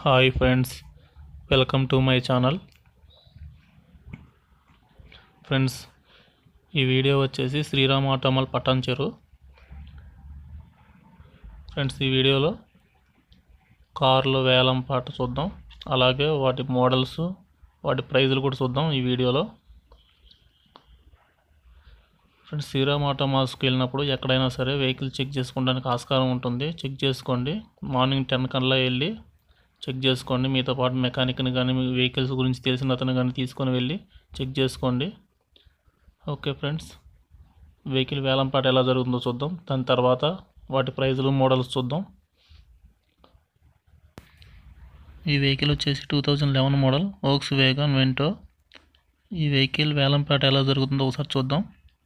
Hi friends welcome to my channel friends ఈ video వచ్చేసి శ్రీరామ్ ఆటోమల్ పటాన్ చెరు ఫ్రెండ్స్ ఈ వీడియోలో కార్లు వేలం పాట చూద్దాం అలాగే వాటి మోడల్స్ వాటి ప్రైజులు కూడా చూద్దాం ఈ వీడియోలో ఫ్రెండ్స్ శ్రీరామ్ ఆటోమాల్స్కి వెళ్ళినప్పుడు ఎక్కడైనా సరే వెహికల్ చెక్ చేసుకోవడానికి ఆస్కారం ఉంటుంది చెక్ చేసుకోండి మార్నింగ్ టెన్ కల్లా వెళ్ళి చెక్ చేసుకోండి మీతో పాటు మెకానిక్ని కానీ మీ వెహికల్స్ గురించి తెలిసిన అతను కానీ తీసుకొని వెళ్ళి చెక్ చేసుకోండి ఓకే ఫ్రెండ్స్ వెహికల్ వేలంపాట ఎలా జరుగుతుందో చూద్దాం దాని తర్వాత వాటి ప్రైజులు మోడల్స్ చూద్దాం ఈ వెహికల్ వచ్చేసి two thousand eleven model Volkswagen Vento ఈ వెహికల్ వేలంపాట ఎలా జరుగుతుందో ఒకసారి చూద్దాం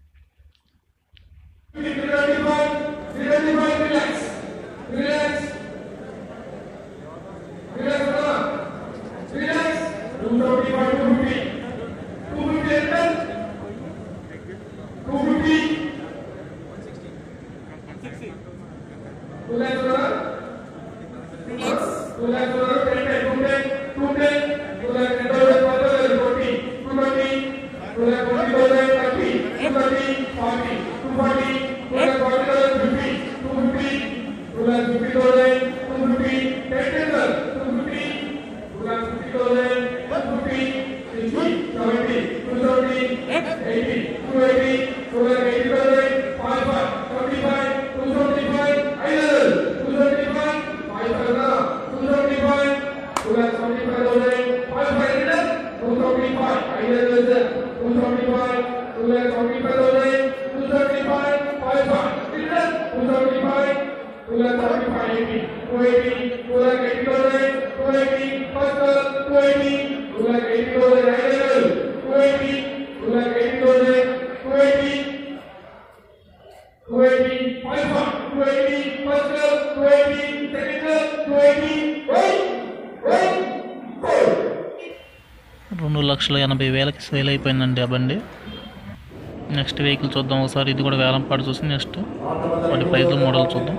రెండు లక్షల ఎనభై వేలకి సేల్ అయిపోయిందండి ఆ బండి నెక్స్ట్ వెహికల్ చూద్దాం ఒకసారి ఇది కూడా వేలం పాటు చూసి నెక్స్ట్ వాటి ప్రైజ్లు మోడల్ చూద్దాం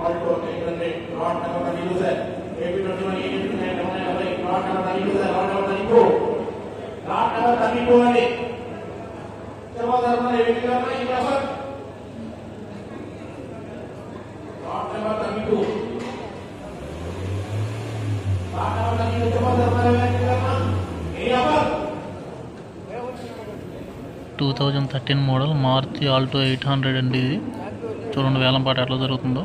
two thousand thirteen model Maruti Alto eight hundred అండి ఇది చూడండి వేలం పాట ఎట్లా జరుగుతుందో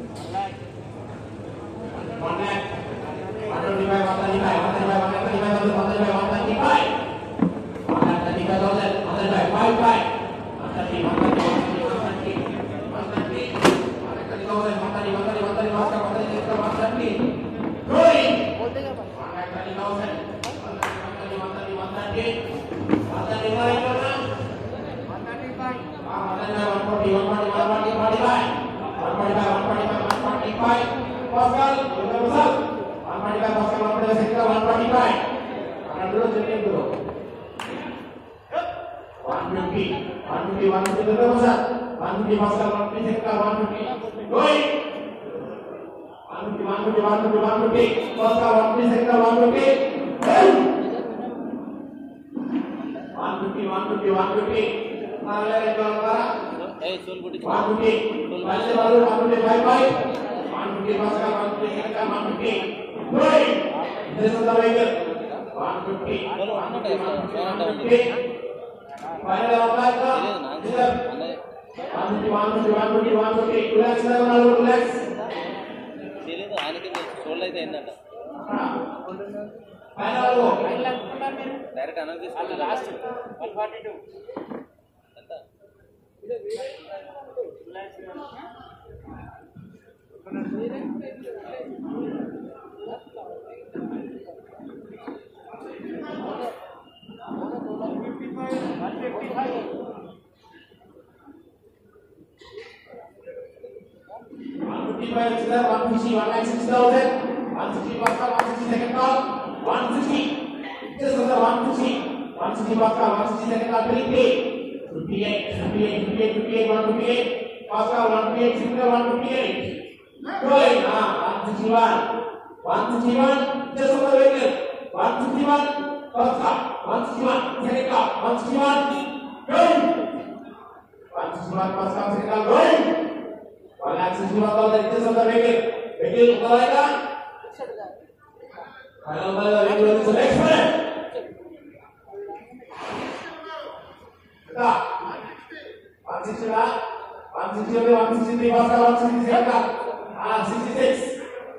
తెలీదు ఆయనకి చూడలేదు ఏంటంట డైరెక్ట్ అనౌన్స్ తీసుకుంటా లాస్ట్ వన్ ఫార్టీ టూ ఎంత Pascal 158, Sigma 158. Going, ah, 161. 161, just on the vehicle. 161, first car. 161, second car. 161, going. 161, first car, second car, going. 161,000, just on the vehicle. Vehicle उतराएगा. Final उतराएगा, vehicle is the next one. Stop. 160 ला 160 पे 163 first car, 160 second car. Ah, 66.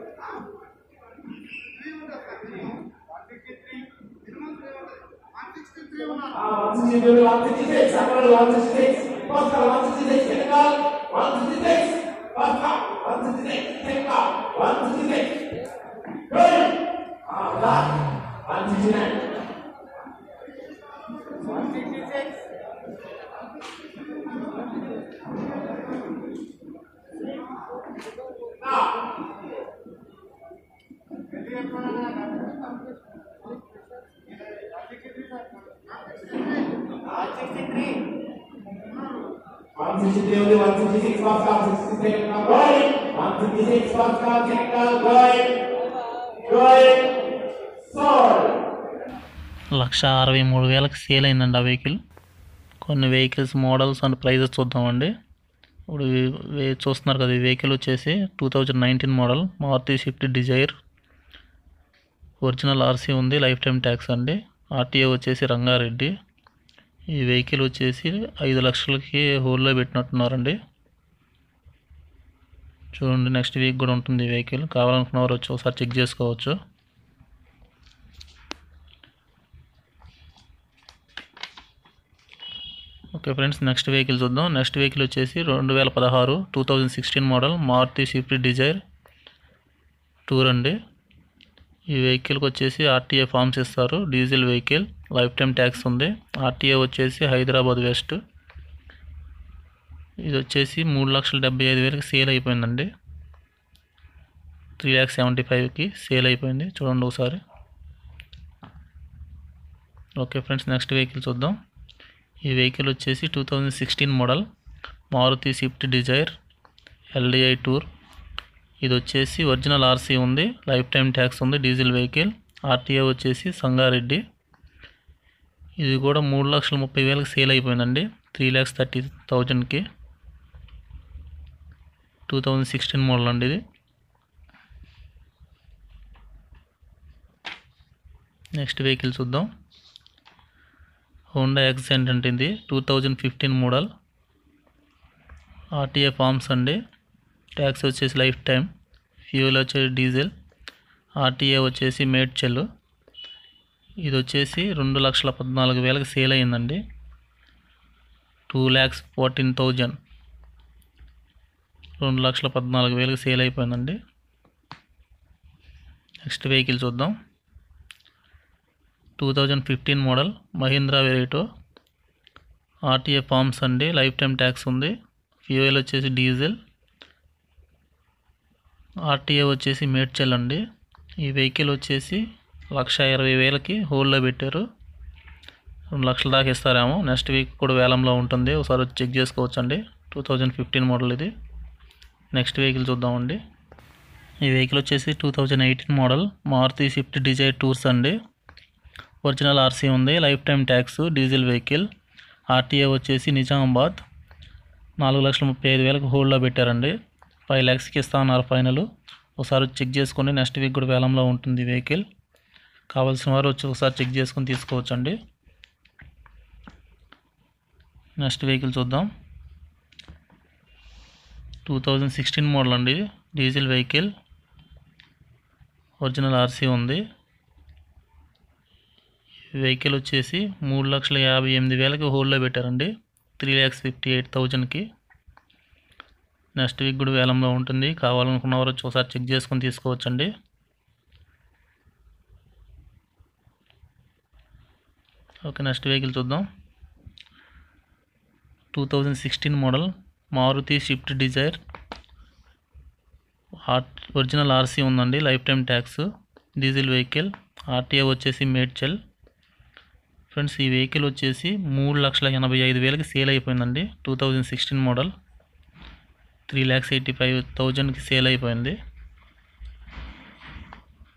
Ah, 160 पे 166, second car 166, first car 166, second car 166, first car 166, second car 166. Good. Ah, last 169. 166. Now. One sixty three only, one sixty six first car, sixty second car, going. One fifty six first car, second car, going. Going. Sold. లక్ష అరవై మూడు వేలకు sale అయిందండి ఆ vehicle కొన్ని vehicles models and prices చూద్దామండి ఇప్పుడు ఈ- వే- చూస్తున్నారు కదా ఈ వెహికల్ వచ్చేసి two thousand nineteen model Maruti Swift Dzire original RC ఉంది లైఫ్ టైం ట్యాక్స్ అండి ఆర్టీఏ వచ్చేసి రంగారెడ్డి ఈ వెహికల్ వచ్చేసి ఐదు లక్షలకి హోల్లో పెట్టినట్టున్నారండి చూడండి నెక్స్ట్ వీక్ కూడా ఉంటుంది ఈ వెహికల్ కావాలనుకున్న వారు వచ్చి ఒకసారి చెక్ చేసుకోవచ్చు ఓకే ఫ్రెండ్స్ నెక్స్ట్ వెహికల్ చూద్దాం నెక్స్ట్ వెహికల్ వచ్చేసి రెండు వేల పదహారు two thousand sixteen model Maruti Swift Dzire tour అండి ఈ వెహికల్కి వచ్చేసి ఆర్టీఏ ఫార్మ్స్ ఇస్తారు diesel vehicle life time tax ఉంది ఆర్టీఏ వచ్చేసి హైదరాబాద్ వెస్ట్ ఇది వచ్చేసి మూడు లక్షల డెబ్బై ఐదు వేలకి సేల్ అయిపోయిందండి త్రీ ల్యాక్స్ సెవెంటీ ఫైవ్కి సేల్ అయిపోయింది చూడండి ఒకసారి ఓకే ఫ్రెండ్స్ నెక్స్ట్ వెహికల్ చూద్దాం ఈ వెహికల్ వచ్చేసి two thousand sixteen model Maruti Swift Dzire LDI tour ఇది వచ్చేసి ఒరిజినల్ ఆర్సీ ఉంది లైఫ్ టైం ట్యాక్స్ ఉంది డీజిల్ వెహికల్ ఆర్టీఏ వచ్చేసి సంగారెడ్డి ఇది కూడా మూడు లక్షల ముప్పై వేలకు సేల్ అయిపోయిందండి త్రీ ల్యాక్స్ థర్టీ థౌజండ్కి టూ థౌజండ్ సిక్స్టీన్ మోడల్ అండి ఇది నెక్స్ట్ వెహికల్ చూద్దాం హోండా యాక్సెంట్ అంటే ఇది two thousand fifteen model RTA forms అండి ట్యాక్స్ వచ్చేసి లైఫ్ టైం ఫ్యూల్ వచ్చేసి డీజిల్ ఆర్టీఏ వచ్చేసి మేడ్చెల్ ఇది వచ్చేసి రెండు లక్షల పద్నాలుగు వేలకు సేల్ అయ్యిందండి టూ ల్యాక్స్ ఫోర్టీన్ థౌజండ్ రెండు లక్షల పద్నాలుగు వేలకు సేల్ అయిపోయిందండి నెక్స్ట్ వెహికల్ చూద్దాం two thousand fifteen model Mahindra Verito RTA forms అండి లైఫ్ టైం ట్యాక్స్ ఉంది ఫ్యూయల్ వచ్చేసి డీజిల్ ఆర్టీఏ వచ్చేసి మేడ్చల్ అండి ఈ వెహికల్ వచ్చేసి లక్ష ఇరవై వేలకి హోల్లో పెట్టారు రెండు లక్షల దాకా ఇస్తారేమో నెక్స్ట్ వీక్ కూడా వేలంలో ఉంటుంది ఒకసారి వచ్చి చెక్ చేసుకోవచ్చు అండి టూ థౌజండ్ ఫిఫ్టీన్ మోడల్ ఇది నెక్స్ట్ వెహికల్ చూద్దామండి ఈ వెహికల్ వచ్చేసి two thousand eighteen model Maruti Swift Dzire tours అండి ఒరిజినల్ ఆర్సీ ఉంది life time tax diesel vehicle RTA వచ్చేసి నిజామాబాద్ నాలుగు లక్షల ముప్పై ఐదు వేలకు హోల్డ్లో పెట్టారండి ఫైవ్ ల్యాక్స్కి ఇస్తా ఉన్నారు ఫైనల్ ఒకసారి వచ్చి చెక్ చేసుకొని నెక్స్ట్ వీక్ కూడా వేలంలో ఉంటుంది వెహికల్ కావాల్సిన వారు వచ్చి ఒకసారి చెక్ చేసుకొని తీసుకోవచ్చండి నెక్స్ట్ వెహికల్ చూద్దాం టూ థౌజండ్ సిక్స్టీన్ మోడల్ అండి డీజిల్ వెహికల్ ఒరిజినల్ ఆర్సీ ఉంది వెహికల్ వచ్చేసి మూడు లక్షల యాభై ఎనిమిది వేలకి హోల్డ్లో పెట్టారండి త్రీ ల్యాక్స్ ఫిఫ్టీ ఎయిట్ థౌజండ్కి నెక్స్ట్ వీక్ కూడా వేలంలో ఉంటుంది కావాలనుకున్న వారు వచ్చి ఒకసారి చెక్ చేసుకొని తీసుకోవచ్చండి ఓకే నెక్స్ట్ వెహికల్ చూద్దాం two thousand sixteen model Maruti Swift Dzire ఆర్ట్ ఒరిజినల్ ఆర్సీ ఉందండి life time tax diesel vehicle RTA వచ్చేసి మేడ్చల్ ఫ్రెండ్స్ ఈ వెహికల్ వచ్చేసి మూడు లక్షల ఎనభై ఐదు వేలకి సేల్ అయిపోయిందండి two thousand sixteen model three lakhs eighty five థౌజండ్కి సేల్ అయిపోయింది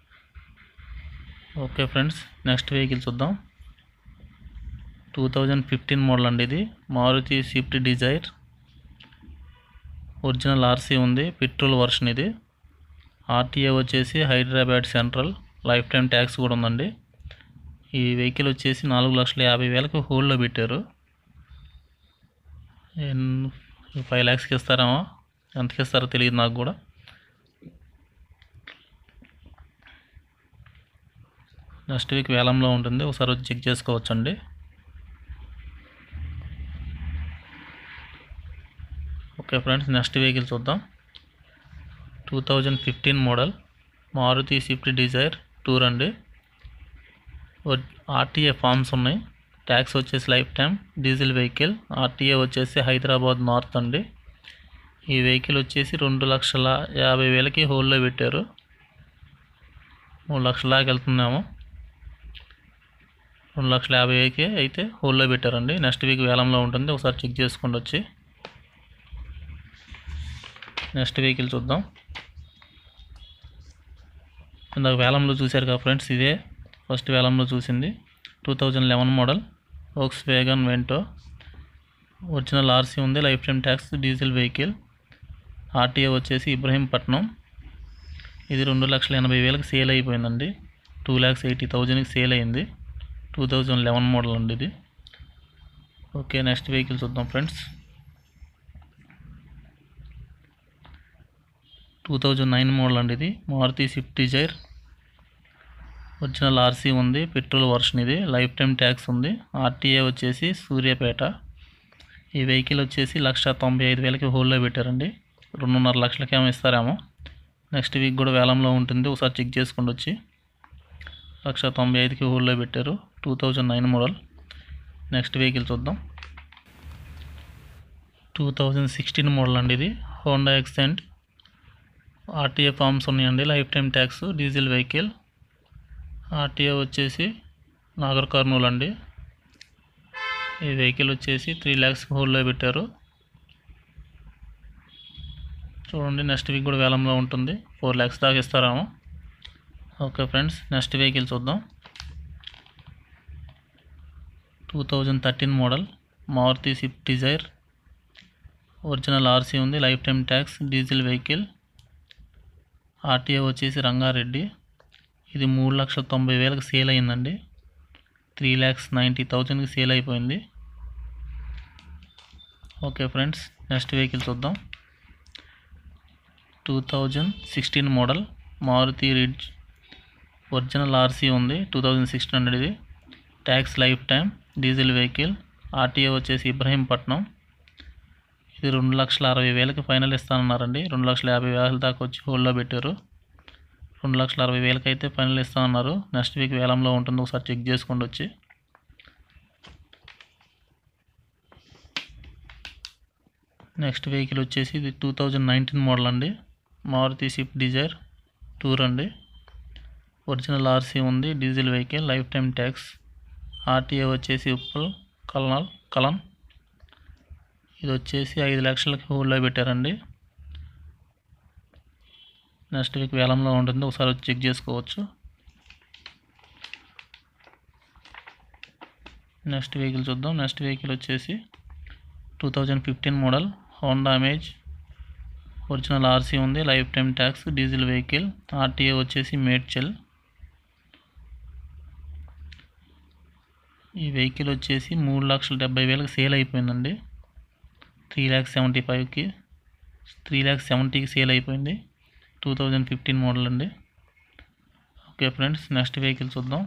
ఓకే ఫ్రెండ్స్ నెక్స్ట్ వెహికల్ చూద్దాం టూ థౌజండ్ ఫిఫ్టీన్ మోడల్ అండి ఇది Maruti Swift Dzire original RC ఉంది పెట్రోల్ వర్షన్ ఇది ఆర్టీఏ వచ్చేసి Hyderabad central life time tax కూడా ఉందండి ఈ వెహికల్ వచ్చేసి నాలుగు లక్షల యాభై వేలకు హోల్డ్లో పెట్టారు ఎన్- ఫైవ్ ల్యాక్స్కి ఇస్తారేమో ఎంతకి ఇస్తారో తెలియదు నాకు కూడా నెక్స్ట్ వీక్ వేలంలో ఉంటుంది ఒకసారి వచ్చి చెక్ చేసుకోవచ్చండి ఓకే ఫ్రెండ్స్ నెక్స్ట్ వెహికల్ చూద్దాం two thousand fifteen model Maruti Swift Dzire tour అండి ఆర్టీఏ ఫార్మ్స్ ఉన్నాయి ట్యాక్స్ వచ్చేసి life time diesel vehicle RTA వచ్చేసి హైదరాబాద్ నార్త్ అండి ఈ వెహికల్ వచ్చేసి రెండు లక్షల యాభై వేలకి హోల్డ్లో పెట్టారు మూడు లక్షల దాకా వెళ్తున్నాము రెండు లక్షల యాభై వేలకి అయితే హోల్డ్లో పెట్టారండి నెక్స్ట్ వీక్ వేలంలో ఉంటుంది ఒకసారి చెక్ చేసుకోండి వచ్చి నెక్స్ట్ వెహికల్ చూద్దాం ఇందాక వేలంలో చూశారు కదా ఫ్రెండ్స్ ఇదే ఫస్ట్ వేలంలో చూసింది two thousand eleven model Volkswagen Vento original RC ఉంది life time tax diesel vehicle RTA వచ్చేసి ఇబ్రహీంపట్నం ఇది రెండు లక్షల ఎనభై వేలకు సేల్ అయిపోయిందండి టూ ల్యాక్స్ ఎయిటీ థౌజండ్కి సేల్ అయింది టూ థౌజండ్ లెవెన్ మోడల్ అండి ఇది ఓకే నెక్స్ట్ వెహికల్ చూద్దాం friends two thousand nine model అండి ఇది Maruti Swift Dzire original RC ఉంది పెట్రోల్ వర్షన్ ఇది లైఫ్ టైం ట్యాక్స్ ఉంది ఆర్టీఏ వచ్చేసి సూర్యాపేట ఈ వెహికల్ వచ్చేసి లక్ష తొంభై ఐదు వేలకి హోల్డ్లో పెట్టారండి రెండున్నర లక్షలకి ఏమో ఇస్తారేమో నెక్స్ట్ వీక్ కూడా వేలంలో ఉంటుంది ఒకసారి చెక్ చేసుకోండి వచ్చి లక్ష తొంభై ఐదుకి హోల్డ్లో పెట్టారు two thousand nine model next vehicle చూద్దాం టూ థౌజండ్ సిక్స్టీన్ మోడల్ అండి ఇది హోండా ఎక్సెంట్ ఆర్టీఏ ఫార్మ్స్ ఉన్నాయండి life time tax diesel vehicle RTA వచ్చేసి నాగర్ కర్నూలు అండి ఈ వెహికల్ వచ్చేసి త్రీ ల్యాక్స్ హోల్డ్లో పెట్టారు చూడండి నెక్స్ట్ వీక్ కూడా వేలంలో ఉంటుంది ఫోర్ ల్యాక్స్ దాకా ఇస్తారేమో ఓకే ఫ్రెండ్స్ నెక్స్ట్ వెహికల్ చూద్దాం two thousand thirteen model Maruti Swift Dzire original RC ఉంది life time tax diesel vehicle RTA వచ్చేసి రంగారెడ్డి ఇది మూడు లక్షల తొంభై వేలకు సేల్ అయిందండి త్రీ ల్యాక్స్ నైంటీ థౌజండ్కి సేల్ అయిపోయింది ఓకే ఫ్రెండ్స్ నెక్స్ట్ వెహికల్ చూద్దాం two thousand sixteen model Maruti Ritz original RC ఉంది టూ థౌజండ్ సిక్స్టీన్ హండ్రెడ్ ఇది tax life time diesel vehicle RTA వచ్చేసి ఇబ్రహీంపట్నం ఇది రెండు లక్షల అరవై వేలకి ఫైనల్ ఇస్తానన్నారండి రెండు లక్షల యాభై వేల దాకా వచ్చి హోల్డ్లో పెట్టారు రెండు లక్షల అరవై వేలకి అయితే ఫైనల్ ఇస్తామన్నారు నెక్స్ట్ వీక్ వేలంలో ఉంటుంది ఒకసారి చెక్ చేసుకోండి వచ్చి నెక్స్ట్ వెహికల్ వచ్చేసి ఇది టూ థౌజండ్ నైన్టీన్ మోడల్ అండి మారుతి స్విఫ్ట్ డిజైర్ టూర్ అండి ఒరిజినల్ ఆర్సీ ఉంది diesel vehicle life time tax RTA వచ్చేసి ఉప్పల్ కల్నాల్ కలన్ ఇది వచ్చేసి ఐదు లక్షలకి హోల్డ్లో పెట్టారండి నెక్స్ట్ వీక్ వేలంలో ఉంటుంది ఒకసారి వచ్చి చెక్ చేసుకోవచ్చు నెక్స్ట్ వెహికల్ చూద్దాం నెక్స్ట్ వెహికల్ వచ్చేసి two thousand fifteen model Honda Amaze original RC ఉంది life time tax diesel vehicle RTA వచ్చేసి మేడ్చల్ ఈ వెహికల్ వచ్చేసి మూడు లక్షల డెబ్బై వేలకు సేల్ అయిపోయిందండి త్రీ ల్యాక్స్ సెవెంటీ ఫైవ్కి త్రీ ల్యాక్స్ సెవెంటీకి సేల్ అయిపోయింది టూ థౌజండ్ ఫిఫ్టీన్ మోడల్ అండి ఓకే ఫ్రెండ్స్ నెక్స్ట్ వెహికల్ చూద్దాం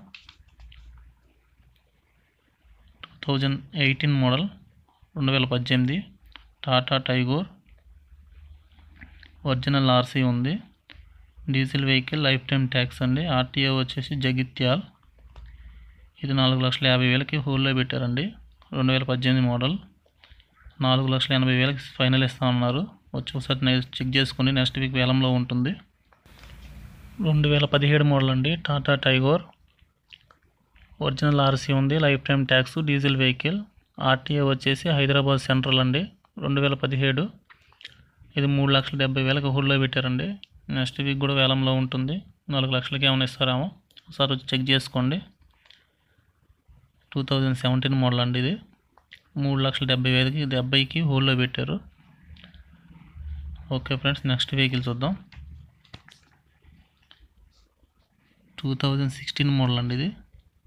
టూ థౌజండ్ ఎయిటీన్ మోడల్ రెండు వేల పద్దెనిమిది టాటా టైగోర్ ఒరిజినల్ ఆర్సీ ఉంది diesel vehicle life time tax అండి ఆర్టీఓ వచ్చేసి జగిత్యాల్ ఇది నాలుగు లక్షల యాభై వేలకి హోల్డ్లో పెట్టారండి రెండు వేల పద్దెనిమిది మోడల్ నాలుగు లక్షల ఎనభై వేలకి ఫైనల్ ఇస్తామన్నారు వచ్చి ఒకసారి నెక్స్ట్ చెక్ చేసుకుని నెక్స్ట్ వీక్ వేలంలో ఉంటుంది రెండు వేల పదిహేడు మోడల్ అండి టాటా టైగోర్ ఒరిజినల్ ఆర్సీ ఉంది life time tax diesel vehicle RTA వచ్చేసి హైదరాబాద్ సెంట్రల్ అండి రెండు వేల పదిహేడు ఇది మూడు లక్షల డెబ్బై వేలకు హోల్డ్లో పెట్టారండి నెక్స్ట్ వీక్ కూడా వేలంలో ఉంటుంది నాలుగు లక్షలకి ఏమైనా ఇస్తారేమో ఒకసారి వచ్చి చెక్ చేసుకోండి టూ థౌజండ్ సెవెంటీన్ మోడల్ అండి ఇది మూడు లక్షల డెబ్బై వేలకి డెబ్బైకి హోల్లో పెట్టారు ఓకే ఫ్రెండ్స్ నెక్స్ట్ వెహికల్ చూద్దాం టూ థౌజండ్ సిక్స్టీన్ మోడల్ అండి ఇది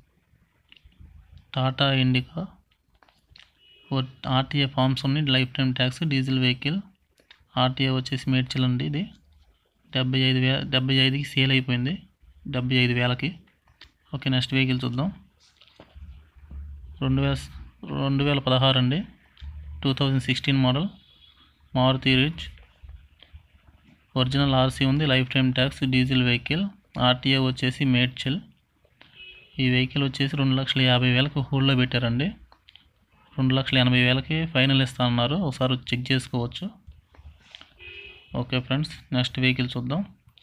టాటా ఇండికా ఆర్టీఏ ఫార్మ్స్ ఉన్నాయి life time tax diesel vehicle RTA వచ్చేసి మేడ్చల్ అండి ఇది డెబ్బై ఐదు వే డెబ్బై ఐదుకి సేల్ అయిపోయింది డెబ్బై ఐదు వేలకి ఓకే నెక్స్ట్ వెహికల్ చూద్దాం రెండు వేల రెండు వేల పదహారు అండి two thousand sixteen model Maruti Ritz original RC ఉంది life time tax diesel vehicle RTA వచ్చేసి మేడ్చల్ ఈ వెహికల్ వచ్చేసి రెండు లక్షల యాభై వేలకు హోల్డ్లో పెట్టారండి రెండు లక్షల ఎనభై వేలకి ఫైనల్ ఇస్తా అన్నారు ఒకసారి వచ్చి చెక్ చేసుకోవచ్చు ఓకే ఫ్రెండ్స్ నెక్స్ట్ వెహికల్ చూద్దాం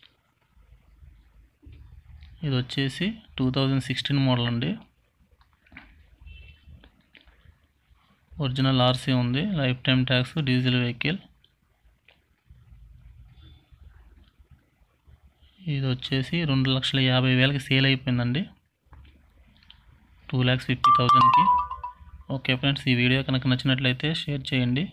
ఇది వచ్చేసి టూ థౌజండ్ సిక్స్టీన్ మోడల్ అండి ఒరిజినల్ ఆర్సీ ఉంది life time tax diesel vehicle ఇది వచ్చేసి రెండు లక్షల యాభై వేలకి సేల్ అయిపోయిందండి టూ ల్యాక్స్ ఫిఫ్టీ థౌజండ్కి ఓకే ఫ్రెండ్స్ ఈ వీడియో కనుక నచ్చినట్లయితే షేర్ చేయండి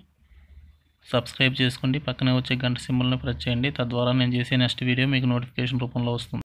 సబ్స్క్రైబ్ చేసుకోండి పక్కనే వచ్చే గంట సింబల్ని ప్రెస్ చేయండి తద్వారా నేను చేసే నెక్స్ట్ వీడియో మీకు నోటిఫికేషన్ రూపంలో వస్తుంది